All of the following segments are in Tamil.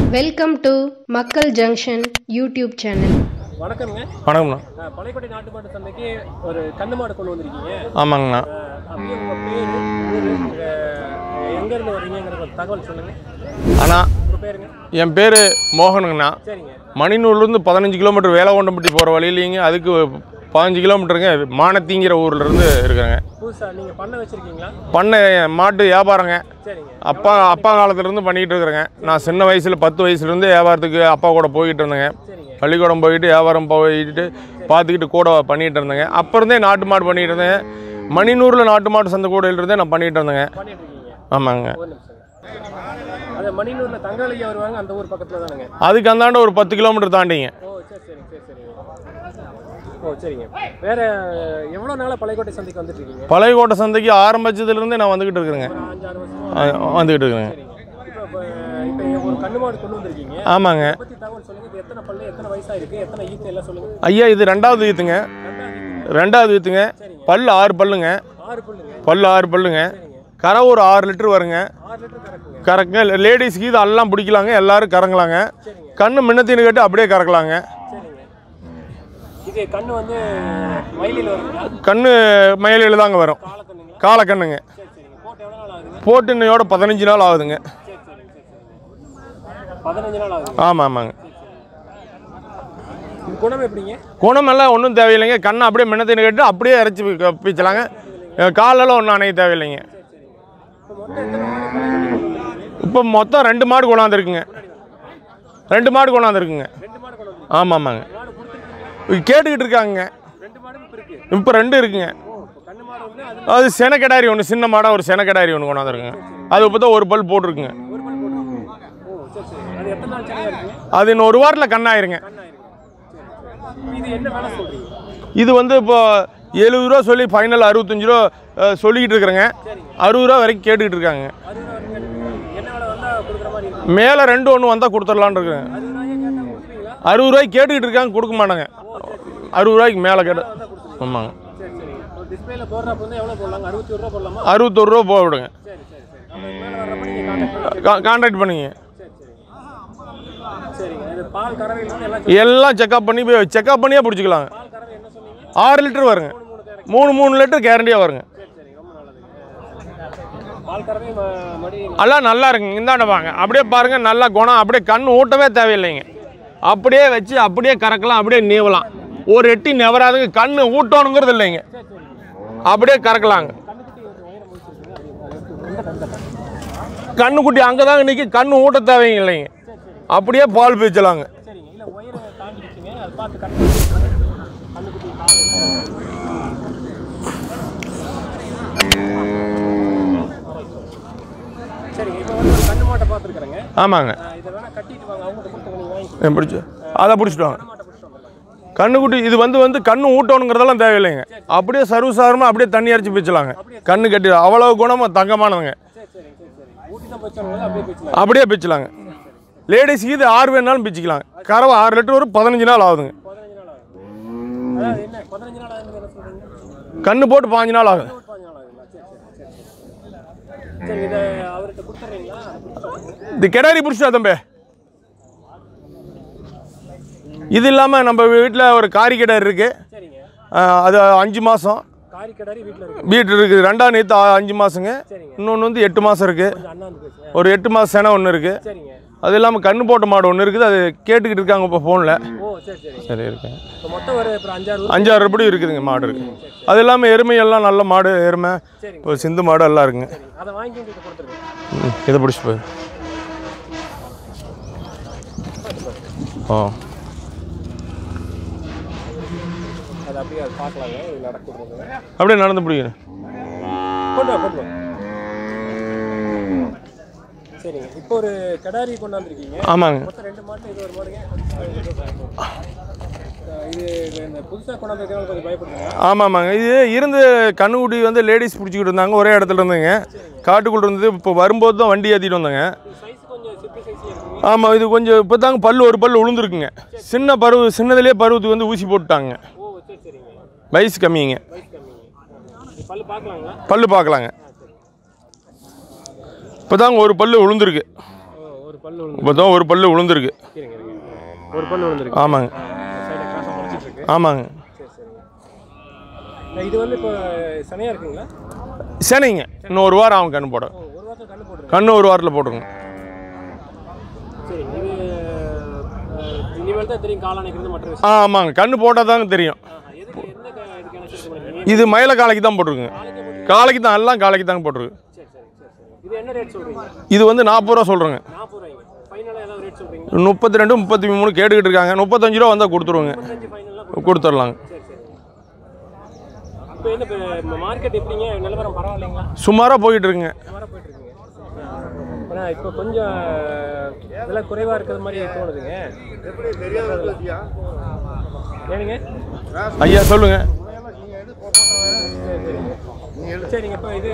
Welcome to Makkal junction YouTube channel வணக்கம்ங்க வணக்கம்ண்ணா அஹ், பழையப்பட்டி நாட்டு மாட்டு சந்தைக்கு ஒரு கண்ணு மாடு கொண்டு வந்திருக்கீங்க ஆமாங்கண்ணா அஹ், அப்படியே உங்கள் பேர் ஊர் எங்கேருந்து வர்றீங்கிற ஒரு தகவல் சொல்லுங்க அண்ணா உங்கள் பேருங்க என் பேர் மோகனுங்கண்ணா சரிங்க மணிநூர்லேருந்து பதினஞ்சு கிலோமீட்டர் வேலகொண்டம்பட்டி போகிற வழியிலேங்க அதுக்கு பதினஞ்சு கிலோமீட்டருங்க மானத்திங்கிற ஊர்லேருந்து இருக்கிறேங்க புதுசாக நீங்கள் பண்ண வச்சுருக்கீங்களா பண்ணை மாட்டு வியாபாரங்க சரிங்க அப்பா அப்பா காலத்துலேருந்து பண்ணிகிட்டு இருக்கிறேங்க நான் சின்ன வயசில் பத்து வயசுலேருந்து வியாபாரத்துக்கு அப்பா கூட போய்கிட்டு இருந்தேங்க சரிங்க பள்ளிக்கூடம் போயிட்டு வியாபாரம் போயிட்டு பார்த்துக்கிட்டு கூட பண்ணிகிட்டு இருந்தேங்க அப்போ இருந்தே நாட்டு மாடு பண்ணிகிட்டு இருந்தேன் மணிநூரில் நாட்டு மாட்டு சந்தை கூடையில் இருந்தே நான் பண்ணிகிட்டு இருந்தேங்க பண்ணிட்டு இருக்கீங்க ஆமாங்க ஒரு நிமிஷம் அது மணிநூரில் தங்காளியா வருவாங்க அந்த ஊர் பக்கத்தில் தானுங்க அதுக்கு அந்தாண்ட ஒரு பத்து கிலோமீட்டர் தாண்டிங்க ஓ சரி சரிங்க சரி சரிங்க ஓ சரிங்க வேற எவ்வளோ நாளாக பழையக்கோட்டை சந்தைக்கு வந்துட்டு இருக்கீங்க பழையகோட்டை சந்தைக்கு ஆரம்பிச்சதுலேருந்து நான் வந்துக்கிட்டு இருக்கிறேங்க ஒரு அஞ்சாறு வருஷமா ஆ, வந்துக்கிட்டு இருக்கிறேங்க சரிங்க இப்போ இப்போ ஒரு கண்ணு மாடு கொண்டு வந்திருக்கீங்க ஆமாங்க இதை பற்றி தகவல் சொல்லுங்க இது எத்தனை பல்லு எத்தனை வயசா இருக்கு எத்தனை ஈத்து எல்லாம் சொல்லுங்க ஐயா இது ரெண்டாவது ஈத்துங்க ரெண்டாவது ஈத்துங்க. ரெண்டாவது ஈத்துங்க பல் ஆறு பல்லுங்க ஆறு பல்லுங்க பல் ஆறு பல்லுங்க கரை ஒரு ஆறு லிட்டர் வருங்க ஆறு லிட்டர் கறக்குங்க கறக்குங்க லேடிஸ்க்கு இது எல்லாம் பிடிக்கலாங்க எல்லாரும் கறங்கலாங்க சரிங்க கண்ணு முன்னத்தின்னு கேட்டு அப்படியே கறக்கலாங்க சரிங்க இது கண்ணு வந்து மயிலில் வருங்களா கண்ணு மயிலில் தாங்க வரும் காலக்கண்ணுங்களா காலக்கண்ணுங்க சரி சரிங்க போட்டு எவ்வளோ நாள் ஆகுதுங்க போட்டு இன்னையோட பதினஞ்சு நாள் ஆகுதுங்க சரி சரிங்க சரி சரிங்க பதினஞ்சு நாள் ஆகுது ஆமாம் ஆமாங்க இது குணம் எப்படிங்க குணமெல்லாம் ஒன்றும் தேவையில்லைங்க கண்ணை அப்படியே முன்னத்தின்னு கேட்டு அப்படியே இறச்சி பீச்சலாங்க காலெல்லாம் ஒன்றும் அணைய தேவையில்லைங்க இப்போ மொத்தம் எத்தனை மாடு பழைய வண்டிக்கு கொண்டு வந்திருக்கீங்க? இப்போ மொத்தம் ரெண்டு மாடு கொண்டாந்துருக்குங்க ரெண்டு மாடு கொண்டாந்துருக்குங்க ரெண்டு மாடு கொண்டு வந்திருக்கீங்க ஆமாம் ஆமாங்க மாடு கொடுத்துருக்கீங்க கேட்டுக்கிட்டு இருக்காங்க ரெண்டு மாடும் இப்போ இருக்கு இப்போ ரெண்டு இருக்குங்க ஓ இப்போ கண்ணு மாடு வந்து அது அது செனக்கடாரி ஒன்று சின்ன மாடாக ஒரு செனக்கடாரி ஒன்று கொண்டாந்துருக்குங்க அது இப்போ தான் ஒரு பல் போட்டிருக்குங்க ஒரு பல் போட்டுருக்கீங்க ஓ சரி சரி அது எத்தனை நாள் சென்னையாக இருக்குங்க அது இன்னும் ஒரு வாரத்தில் கண்ணாயிருங்க கண்ணாயிருங்க சரி சரி இது என்ன வேலை சொல்றீங்க இது வந்து இப்போ எழுபது ரூபா சொல்லி ஃபைனல் அறுபத்தஞ்சு ரூபா அஹ், சொல்லிக்கிட்டு இருக்கிறேங்க அறுபது ரூபா வரைக்கும் கேட்டுக்கிட்டு இருக்காங்க அறுபது ரூபா வரைக்கும் கேட்டுருக்கீங்க. என்ன வேலை வந்தால் கொடுக்குற மாதிரி இருக்கு மேலே ரெண்டு ஒன்று வந்தால் கொடுத்துடலான்னு இருக்கிறேங்க அறுபது ரூபாயே கேட்டால் கொடுத்துருவீங்களா அறுபது ரூபாய்க்கு கேட்டுக்கிட்டு இருக்காங்க கொடுக்க மாட்டாங்க அறுபது ரூபாய்க்கு மேலே கேட்டு வந்தால் கொடுத்துருவீங்க ஆமாங்க சரி சரி ஒரு டிஸ்பிளேல போடுறப்ப வந்து எவ்வளோ போடலாங்க அறுபத்தி ஒரு ரூபா போடலாமா அறுபத்தொரு ரூபா போக விடுங்க சரி சரி சரி நம்ம மேலே வர்றப்ப நீங்கள் கான்டாக்ட் பண்ணி கான்டாக்ட் பண்ணிங்க சரி சரி சரிங்க இது பால் கறவையிலேருந்து எல்லாம் சொல்லி- எல்லாம் செக்அப் பண்ணி போய் செக்அப் பண்ணியே பிடிச்சிக்கலாங்க பால் கறவை என்ன சொன்னீங்க ஆறு லிட்டர் வருங்க மூணு தேவை மூணு மூணு லிட்டர் கேரண்டியாக வருங்க சரி சரி ரொம்ப நல்லதுங்க பால் கறவை ம- மடி எல்லாம் நல்லா இருக்குங்க இந்தாண்ட வாங்க அப்படியே பாருங்க நல்லா குணம் அப்படியே கண் ஊட்டவே தேவையில்லைங்க அப்படியே வச்சு அப்படியே கறக்கலாம் அப்படியே நீவலாம் ஒரு எட்டி நெவராதுங்க கண் ஊட்டணுங்கிறது இல்லைங்க அப்படியே கறக்கலாங்க கண்ணுக்குட்டி அங்கே தாங்க நிற்கி கண் ஊட்ட தேவைங்க இல்லைங்க அப்படியே பால் பீச்சலாங்க சரிங்க இல்லை ஒயரை தாண்டிடுச்சுங்க அதை பார்த்து கட் பண்ணி கண்ணுக்குட்டி கால் சரிங்க இப்போ வந்து ஒரு கண்ணு மாட்டை பார்த்துருக்குறேங்க ஆமாங்க இதை வேணால் கட்டிட்டு வாங்க அவங்கள்ட்ட கொடுத்து நீங்கள் வாங்கி பிடிச்சி அதை பிடிச்சிட்டு வாங்க மாட்டை பிடிச்சிட்டு வந்துடலாம் கண்ணுக்குட்டி இது வந்து வந்து கண்ணு ஊட்டணுங்கிறதெல்லாம் தேவையில்லைங்க அப்படியே சர்வசாரமாக அப்படியே தண்ணி அரைச்சி பிச்சுலாங்க கண்ணு கட்டி அவ்வளோ குணமாக தங்கமானதுங்க சரி சரி சரி சரி ஊட்டி தான் போச்சு அப்படியே போச்சுலாம் அப்படியே பிச்சுலாங்க லேடிஸ்க்கு இது ஆறு வேணாலும் பிச்சுக்கலாம் கறவை ஆறு லிட்டர் ஒரு பதினஞ்சு நாள் ஆகுதுங்க பதினஞ்சு நாள் ஆகும் அதாவது என்ன பதினஞ்சு நாள் ஆகுதுன்னு என்ன சொல்கிறீங்க கண்ணு போட்டு பாஞ்சு நாள் ஆகுது பதினஞ்சு நாள் ஆகுங்களா சரி சரி சரி சரி இதை அவர்கிட்ட கொடுத்துட்றீங்களா கொடுத்துட்றீங்க இது கிடாரி பிடிச்சா தம்பி இது இல்லாமல் நம்ம வீட்டில் ஒரு காரி கிடாரி இருக்குது சரிங்க அது அஞ்சு மாதம் காரி கடாரி வீட்டில் இருக்கு வீட்டு இருக்குது ரெண்டாம் நேற்று அஞ்சு மாதங்க சரிங்க இன்னொன்று வந்து எட்டு மாதம் இருக்குது கொஞ்சம் அண்ணாந்து பேசுங்க ஒரு எட்டு மாதம் செனை ஒன்று இருக்குது சரிங்க அது இல்லாமல் கண்ணு போட்ட மாடு ஒன்று இருக்குது அது கேட்டுக்கிட்டு இருக்காங்க இப்போ ஃபோனில் ஓ சரி சரி சரி இருக்குங்க இப்போ மொத்தம் ஒரு இப்போ அஞ்சாறு ஊர் அஞ்சாறு படி இருக்குதுங்க மாடு இருக்குது அது இல்லாமல் எருமை எல்லாம் நல்ல மாடு எருமை சரிங்க ஒரு சிந்து மாடு எல்லாம் இருக்குங்க சரி அதை வாங்கி உங்களுக்கு கொடுத்துருங்க ம், இதை பிடிச்சி போய் ஓ அதை அப்படியே அது பார்க்கலாங்க இது நடக்குதுங்க அப்படியே நடந்து பிடிக்கிறேன் கொண்டு வா கொண்டு வா சரிங்க இப்போ ஒரு கடாரி கொண்டாந்துருக்கீங்க ஆமாங்க மொத்தம் ரெண்டு மாட்டு இது ஒரு மாடுங்க அஹ் இது இந்த புதுசாக கொண்டாந்துருக்கவங்க கொஞ்சம் பயப்படுறீங்க ஆமாம் ஆமாங்க இது இருந்து கண்ணுக்குட்டி வந்து லேடிஸ் பிடிச்சிக்கிட்டு இருந்தாங்க ஒரே இடத்துல இருந்துங்க காட்டுக்குள்ள இருந்தது இப்போ வரும்போது தான் வண்டி ஏற்றிட்டு வந்தாங்க சைஸ் கொஞ்சம் சிப்பி சைஸ் இருக்குங்க ஆமாம் இது கொஞ்சம் இப்போ தாங்க பல்லு ஒரு பல்லு உளுந்துருக்குங்க சின்ன பருவ சின்னதுலேயே பருவத்துக்கு வந்து ஊசி போட்டுட்டாங்க ஓ சரி சரிங்க வயசு கம்மிங்க வயசு கம்மிங்க பல்லு பார்க்கலாங்களா பல்லு பார்க்கலாங்க இப்போ தாங்க ஒரு பல்லு உளுந்துருக்கு ஓ ஒரு ஒரு பல்லு விழுந்து இப்போ தான் ஒரு பல்லு விழுந்திருக்கு இருங்க இருங்க ஒரு பல்லு விழுந்துருக்கு ஆமாங்க சைடில் காசை முளைச்சிட்டு இருக்கு ஆமாங்க சரி சரிங்க அஹ் இது வந்து இப்போ சனையாக இருக்குங்களா சரிங்க இன்னும் ஒரு வாரம் ஆகும் கண்ணு போட ஓ ஒரு வாரத்தில் கண்ணு போட்டுருக்கு கண்ணு ஒரு வாரத்தில் போட்டுருங்க சரி இது அஹ், இனிமேல் தான் தெரியும் காலானைக்கிறது மற்ற விஷயம் ஆ ஆமாங்க கண்ணு போட்டால் தாங்க தெரியும் ஆஹா, எதுக்கு எந்த க- இதுக்கான செட் பண்ணுறீங்க இது மயில காலைக்கு தான் போட்டிருக்குங்க காலைக்கு தான் எல்லாம் காலைக்கு தாங்க போட்டிருக்கு சரி சரி சரி சரி இது என்ன ரேட் சொல்கிறீங்க இது வந்து நாற்பது ரூபா சொல்கிறேங்க நாற்பது ரூபாய்ங்க ஃபைனலாக ஏதாவது ரேட் சொல்கிறீங்க முப்பத்தி ரெண்டு முப்பத்தி மூணு கேட்டுக்கிட்டு இருக்காங்க முப்பத்தஞ்சு ரூபா வந்தால் கொடுத்துருவோங்க முப்பத்தஞ்சு ஃபைனலாக கொடுத்துர்லாங்க சரி சரி இப்போ என்ன இப்போ மார்க்கெட் எப்படிங்க நிலவரம் பரவாயில்லைங்களா சுமாராக போயிட்டு இருக்குங்க சுமாராக போயிட்டு இருக்குங்க ஆனால் இப்போ கொஞ்சம் விலை குறைவாக இருக்கிறது மாதிரி தோணுதுங்க ஏனுங்க ஐயா சொல்லுங்க சரிங்க இப்போ இது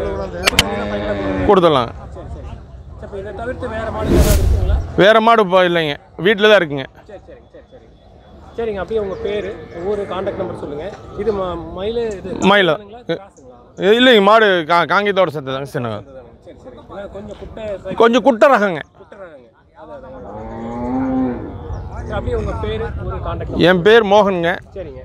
ஃபைனலாக கொடுத்துடலாங்க சரி சரி சரி இப்போ இதை தவிர்த்து வேறு மாடல் ஏதாவது இருக்குங்களா வேறு மாடு இப்போ இல்லைங்க வீட்டில் தான் இருக்குங்க சரி சரிங்க சரி சரி சரிங்க அப்படியே உங்கள் பேர் ஊர் காண்டாக்ட் நம்பர் சொல்லுங்கள் இது ம மயில் இது மயில. கிராஸுங்களா? கிராஸுங்களா? இல்லைங்க மாடு கா காங்கியத்தோட சேர்த்து தாங்க சின்ன சரி சரி ஏன்னா கொஞ்சம் குட்டை சைஸ் கொஞ்சம் குட்டை ரகங்க குட்டுறாங்க அதான் அதான். சரி, அப்படியே உங்கள் பேர் ஊர் காண்டாக்ட் நம்பர் என் பேர் மோகனுங்க சரிங்க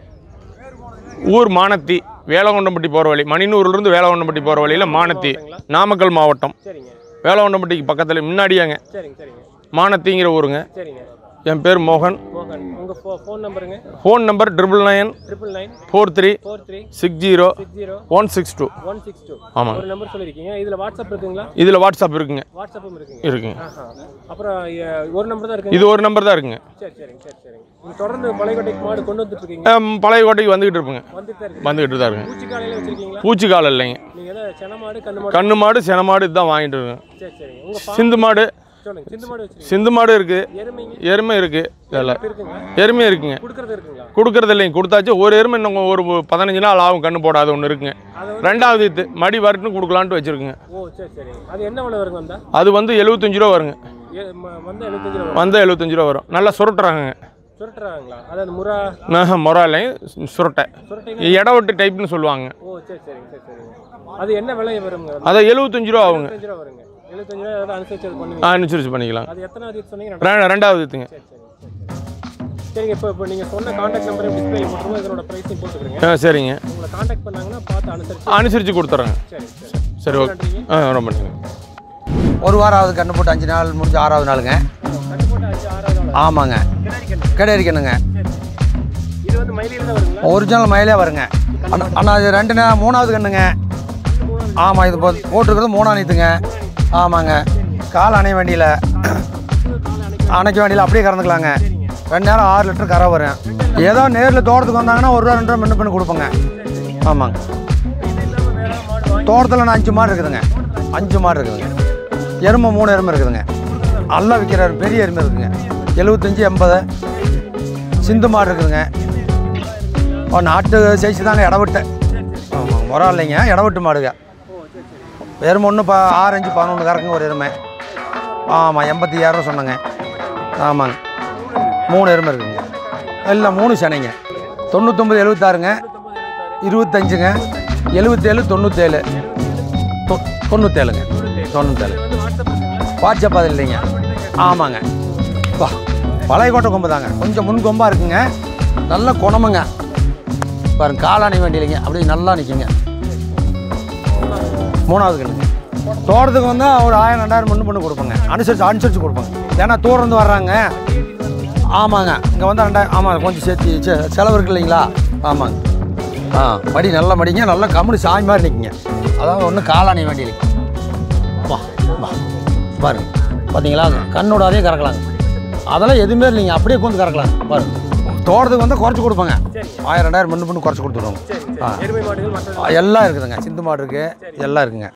ஊர் மானத்தி வேலகொண்டம்பட்டி போகிற வழி மணினூர்லேருந்து வேலகொண்டம்பட்டி போகிற வழியில் மானத்தி நாமக்கல் மாவட்டம் சரிங்க வேலகொண்டம்பட்டிக்கு பக்கத்தில் முன்னாடியாங்க சரிங்க சரிங்க மானத்திங்கிற ஊருங்க சரிங்க என் பேர் மோகன் மோகன் உங்கள் ஃபோ phone நம்பருங்க phone number triple nine triple nine four three four three six zero six zero one six two one six two ஆமாங்க ஒரு நம்பர் சொல்லியிருக்கீங்க இதில் வாட்ஸ்அப் இருக்குங்களா இதில் வாட்ஸ்அப் இருக்குங்க வாட்ஸ்அப்பும் இருக்குங்க இருக்குங்க ஆஹா அப்புறம் எ- ஒரு நம்பர் தான் இருக்குங்க இது ஒரு நம்பர் தான் இருக்குங்க சரி சரிங்க சரி சரிங்க நீங்கள் தொடர்ந்து பழையக்கோட்டைக்கு மாடு கொண்டு வந்துட்டு இருக்கீங்க அம், பழைய கோட்டைக்கு வந்துக்கிட்டு இருப்போங்க வந்துட்டு தான் இருக்கு வந்துக்கிட்டு தான் இருக்குங்க பூச்சி காலையில் வச்சிருக்கீங்களா பூச்சி கால் இல்லைங்க நீங்கள் எதாவது சென மாடு கண்ணு மாடு கண்ணு மாடு சென மாடு இதுதான் வாங்கிட்டு இருக்கேன் சரி சரிங்க உங்கள் சிந்து மாடு சொல்லுங்க சிந்து மாடு வச்சிருக்கீங்க சிந்து மாடு இருக்குது எருமைங்க எருமை இருக்குது இதெல்லாம் இப்ப இருக்குங்களா எருமை இருக்குங்க கொடுக்கறது இருக்குங்களா கொடுக்கறது இல்லைங்க கொடுத்தாச்சு ஒரு எருமை இன்னும் ஒரு பதினஞ்சு நாள் ஆகும் கண்ணு போடாது ஒன்று இருக்குங்க அதை வந்து ரெண்டாவது இது மடி வரட்டுன்னு கொடுக்கலான்ட்டு வச்சுருக்குங்க ஓ சரி சரி அது என்ன விலை வருங்க வந்தா அது வந்து எழுபத்தஞ்சு ரூபா வருங்க ஏ ம- வந்தா எழுபத்தஞ்சு ரூபா வரும் வந்தால் எழுபத்தஞ்சு ரூபா வரும் நல்லா சுருட்டுறாங்க சுரட்டுறாங்களா அதாவது முறா மொரா இல்லைங்க சுருட்டை சுரட்டைங்க இடவட்டு டைப்னு சொல்லுவாங்க ஓ சரி சரிங்க சரி சரிங்க அது என்ன விலை வருங்க அதை எழுபத்தஞ்சு ரூபா ஆகுங்க எழுபத்தஞ்சு ரூபா வருங்க எழுபத்தஞ்சு ரூபா ஏதாவது அனுசரிச்சு அது பண்ணுவீங்க ஆ அனுசரிச்சு பண்ணிக்கலாம் அது எத்தனை அது சொன்னீங்க ரெ- ரெண்டாவது இதுங்க சரி சரி சரி சரிங்க இப்போ இப்போ நீங்கள் சொன்ன காண்டாக்ட் நம்பர் டிஸ்பிளே போட்டுருவோம் இதனோட ப்ரைஸையும் போட்டுக்கிறேங்க ஆ சரிங்க உங்களை காண்டாக்ட் பண்ணாங்கன்னா பார்த்து அனுசரிச்சு அனுசரித்து கொடுத்துட்றேங்க சரி சரி சரி ஓகே ஆ ரொம்ப நன்றி ஒரு வாரம் ஆகுது கண்ணு போட்டு அஞ்சு நாள் முடிஞ்சு ஆறாவது நாளுங்க கட்டு போட்டு அஞ்சு ஆறாவது நாள் ஆமாங்க கிடாரி கண்ணு கிடையாதுக்கணுங்க சரி இது வந்து மயிலில் தான் வருங்களா ஒரிஜினல் மயிலே வருங்க அண்ணா அண்ணா இது ரெண்டு நா மூணாவது கண்ணுங்க ஆமாம் இது போ- போட்டிருக்கிறது மூணாம் நீத்துங்க ஆமாங்க கால் அணைய வேண்டியில் அணைக்க வேண்டியில் அப்படியே கறந்துக்கலாங்க ரெண்டு நேரம் ஆறு லிட்டர் கரை வரும் ஏதோ நேரில் தோட்டத்துக்கு வந்தாங்கன்னா ஒரு ரூபா ரெண்டு ரூபா முன்ன பண்ணி கொடுப்போங்க ஆமாங்க தோட்டத்தில் நான் அஞ்சு மாடு இருக்குதுங்க அஞ்சு மாடு இருக்குதுங்க எருமை மூணு எருமை இருக்குதுங்க நல்லா விற்கிற பெரிய எருமை இருக்குதுங்க எழுபத்தஞ்சி எண்பது சிந்து மாடு இருக்குதுங்க ஓ நாட்டு சைஸ் தாங்க இடவிட்டு ஆமாம் முறை இல்லைங்க இடவிட்டு மாடுங்க எருமை ஒன்று பா ஆறு அஞ்சு பதினொன்று கறக்குங்க ஒரு எருமை ஆமாம் எண்பத்தி ஏழு சொன்னேங்க ஆமாங்க மூணு எருமை இருக்குங்க இல்லை மூணு சனைங்க தொண்ணூத்தொம்பது எழுபத்தாறுங்க இருபத்தஞ்சுங்க எழுபத்தேழு தொண்ணூற்றேழு தொ தொண்ணூற்றேழுங்க தொண்ணூற்றேழு வாட்ஸ்அப் அது இல்லைங்க ஆமாங்க வா பழையக்கோட்டை கொம்பு தாங்க கொஞ்சம் முன் கொம்பாக இருக்குங்க நல்ல குணமுங்க பாருங்க காலாணி வேண்டி இல்லைங்க அப்படியே நல்லா நிற்குங்க மூணாவது கண்ணுங்க தோட்டத்துக்கு வந்தால் ஒரு ஆயிரம் ரெண்டாயிரம் முன்னு பண்ணி கொடுப்போங்க அனுசரித்து அனுசரித்து கொடுப்போங்க ஏன்னா தூரந்து வர்றாங்க ஆமாங்க இங்கே வந்து ரெண்டாயிரம் ஆமாம் கொஞ்சம் சேர்த்து செ- செலவு இருக்கு இல்லைங்களா ஆமாங்க ஆ மடி நல்ல மடிங்க நல்லா கம்முனு சாய் மாதிரி நிற்குங்க அதாவது ஒன்றும் காலாணி வேண்டி இல்லைங்க வா வா பாருங்க பார்த்தீங்களா கண்ணோட அதே கறக்கலாங்க அதெல்லாம் எதுவுமே இல்லைங்க அப்படியே கொண்டு கறக்கலாங்க பாருங்க தோட்டத்துக்கு வந்து குறைச்சி கொடுப்பாங்க ஆயிரம் ரெண்டாயிரம் முன்னு பண்ணி குறைச்சி கொடுத்துருவாங்க சரி ஆ சரி எருமை மாடுகள் மற்ற எல்லாம் இருக்குதுங்க சிந்து மாடு இருக்குது எல்லாம் இருக்குங்க